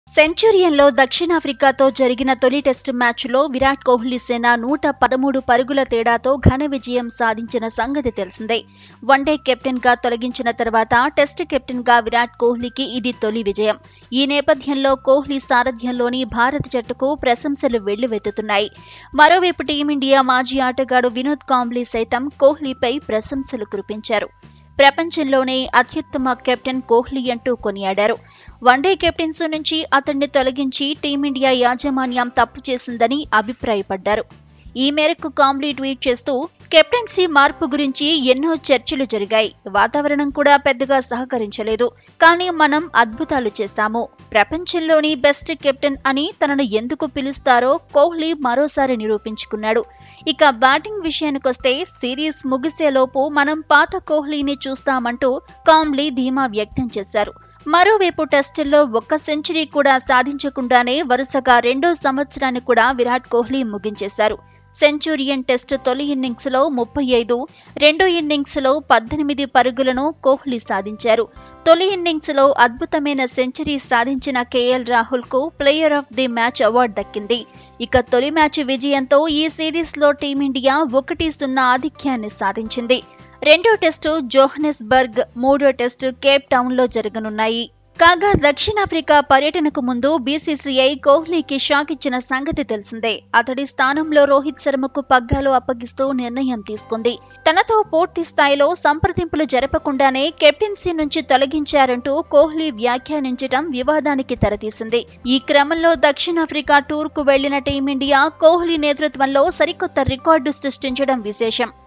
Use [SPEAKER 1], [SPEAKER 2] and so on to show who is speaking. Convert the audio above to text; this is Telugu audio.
[SPEAKER 1] సెంచురియన్లో దక్షిణాఫ్రికాతో జరిగిన తొలి టెస్టు మ్యాచ్లో విరాట్ కోహ్లీ సేన నూట పదమూడు పరుగుల తేడాతో ఘన విజయం సాధించిన సంగతి తెలిసిందే వన్డే కెప్టెన్గా తొలగించిన తర్వాత టెస్ట్ కెప్టెన్గా విరాట్ కోహ్లీకి ఇది తొలి విజయం ఈ నేపథ్యంలో కోహ్లీ సారథ్యంలోని భారత జట్టుకు ప్రశంసలు వెల్లువెత్తుతున్నాయి మరోవైపు టీమిండియా మాజీ ఆటగాడు వినోద్ కాంబ్లీ సైతం కోహ్లీపై ప్రశంసలు కురిపించారు ప్రపంచంలోనే అత్యుత్తమ కెప్టెన్ కోహ్లీ అంటూ కొనియాడారు వన్డే కెప్టెన్సీ నుంచి అతన్ని తొలగించి టీమిండియా యాజమాన్యం తప్పు చేసిందని అభిప్రాయపడ్డారు ఈ మేరకు కాంబ్లీ ట్వీట్ చేస్తూ కెప్టెన్సీ మార్పు గురించి ఎన్నో చర్చలు జరిగాయి వాతావరణం కూడా పెద్దగా సహకరించలేదు కానీ మనం అద్భుతాలు చేశాము ప్రపంచంలోని బెస్ట్ కెప్టెన్ అని తనను ఎందుకు పిలుస్తారో కోహ్లీ మరోసారి నిరూపించుకున్నాడు ఇక బ్యాటింగ్ విషయానికొస్తే సిరీస్ ముగిసేలోపు మనం పాత కోహ్లీని చూస్తామంటూ కాంబ్లీ ధీమా వ్యక్తం చేశారు మరోవైపు టెస్టుల్లో ఒక్క సెంచరీ కూడా సాధించకుండానే వరుసగా రెండో సంవత్సరాన్ని కూడా విరాట్ కోహ్లీ ముగించేశారు సెంచూరియన్ టెస్ట్ తొలి ఇన్నింగ్స్లో ముప్పై ఐదు రెండో ఇన్నింగ్స్లో పద్దెనిమిది పరుగులను కోహ్లీ సాధించారు తొలి ఇన్నింగ్స్లో అద్భుతమైన సెంచరీ సాధించిన కేఎల్ రాహుల్కు player of the match award దక్కింది ఇక తొలి మ్యాచ్ విజయంతో ఈ సిరీస్లో టీమిండియా ఒకటి సున్నా ఆధిక్యాన్ని సాధించింది రెండో టెస్టు జోహనెస్బర్గ్ మూడో టెస్టు కేప్ టౌన్లో జరగనున్నాయి కాగా దక్షిణాఫ్రికా పర్యటనకు ముందు బీసీసీఐ కోహ్లీకి షాక్ ఇచ్చిన సంగతి తెలిసిందే అతడి స్థానంలో రోహిత్ శర్మకు పగ్గాలు అప్పగిస్తూ నిర్ణయం తీసుకుంది తనతో పూర్తి స్థాయిలో సంప్రదింపులు జరపకుండానే కెప్టెన్సీ నుంచి తొలగించారంటూ కోహ్లీ వ్యాఖ్యానించడం వివాదానికి తెరతీసింది ఈ క్రమంలో దక్షిణాఫ్రికా టూర్కు వెళ్లిన టీమిండియా కోహ్లీ నేతృత్వంలో సరికొత్త రికార్డు సృష్టించడం విశేషం